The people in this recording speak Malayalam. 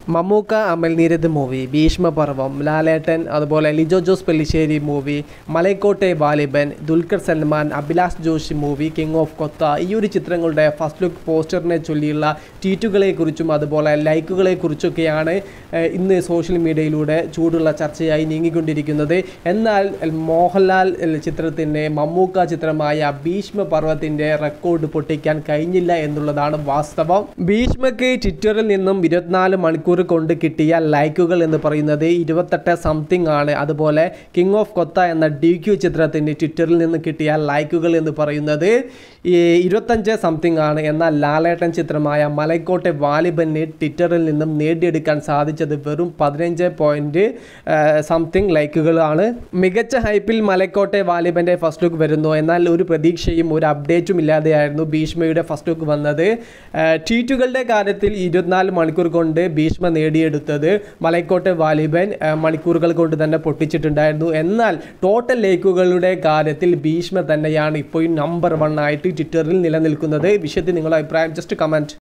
മമ്മൂക്ക അമൽ നീരദ് മൂവി ഭീഷ്മപർവം ലാലേട്ടൻ അതുപോലെ Lijo Jose Pellissery movie Malaikottai Vaaliban Dulquer Salmaan Abhilash Joshiy movie king of Kotha ഈ ഒരു ചിത്രങ്ങളുടെ ഫസ്റ്റ് ലുക്ക് പോസ്റ്ററിനെ ചൊല്ലിയുള്ള ട്വീറ്റുകളെക്കുറിച്ചും അതുപോലെ ലൈക്കുകളെക്കുറിച്ചൊക്കെയാണ് ഏഹ്, ഇന്ന് സോഷ്യൽ മീഡിയയിലൂടെ ചൂടുള്ള ചർച്ചയായി നീങ്ങിക്കൊണ്ടിരിക്കുന്നത് എന്നാൽ മോഹൻലാൽ ചിത്രത്തിൻ്റെ മമ്മൂക്ക ചിത്രമായ ഭീഷ്മപർവത്തിൻ്റെ റെക്കോർഡ് പൊട്ടിക്കാൻ കഴിഞ്ഞില്ല എന്നുള്ളതാണ് വാസ്തവം ഭീഷ്മയ്ക്ക് ട്വിറ്ററിൽ നിന്നും ഇരുപത്തിനാല് മണിക്കൂർ കൊണ്ട് കിട്ടിയ ലൈക്കുകൾ എന്ന് പറയുന്നത് ഇരുപത്തെട്ട് സംതിങ് ആണ് അതുപോലെ കിങ് ഓഫ് കൊത്ത എന്ന ഡി ക്യു ചിത്രത്തിൻ്റെ ട്വിറ്ററിൽ നിന്ന് കിട്ടിയ ലൈക്കുകൾ എന്ന് പറയുന്നത് ഈ ഇരുപത്തഞ്ച് സംതിങ് ആണ് എന്നാൽ ലാലേട്ടൻ ചിത്രമായ മലൈക്കോട്ടെ വാലിബന് ട്വിറ്ററിൽ നിന്നും നേടിയെടുക്കാൻ സാധിച്ചത് വെറും പതിനഞ്ച് പോയിൻറ്റ് സംതിങ് ലൈക്കുകളാണ് മികച്ച ഹൈപ്പിൽ മലൈക്കോട്ടെ വാലിബൻ്റെ ഫസ്റ്റ് ലുക്ക് വരുന്നു എന്നാൽ ഒരു പ്രതീക്ഷയും ഒരു അപ്ഡേറ്റും ഇല്ലാതെയായിരുന്നു ഭീഷ്മയുടെ ഫസ്റ്റ് ലുക്ക് വന്നത് ഏഹ് ട്വീറ്റുകളുടെ കാര്യത്തിൽ ഇരുപത്തിനാല് മണിക്കൂർ കൊണ്ട് ഭീഷ്മ നേടിയെടുത്തത് മലൈക്കോട്ടെ വാലിബൻ ഏഹ് മണിക്കൂറുകൾ കൊണ്ട് തന്നെ പൊട്ടിച്ചിട്ടുണ്ടായിരുന്നു എന്നാൽ ടോട്ടൽ ലൈക്കുകളുടെ കാര്യത്തിൽ ഭീഷ്മ തന്നെയാണ് ഇപ്പോൾ നമ്പർ വൺ ആയിട്ട് ട്വിറ്ററിൽ നിലനിൽക്കുന്നത് വിഷയത്തിൽ നിങ്ങളുടെ അഭിപ്രായം ജസ്റ്റ് കമൻറ്റ്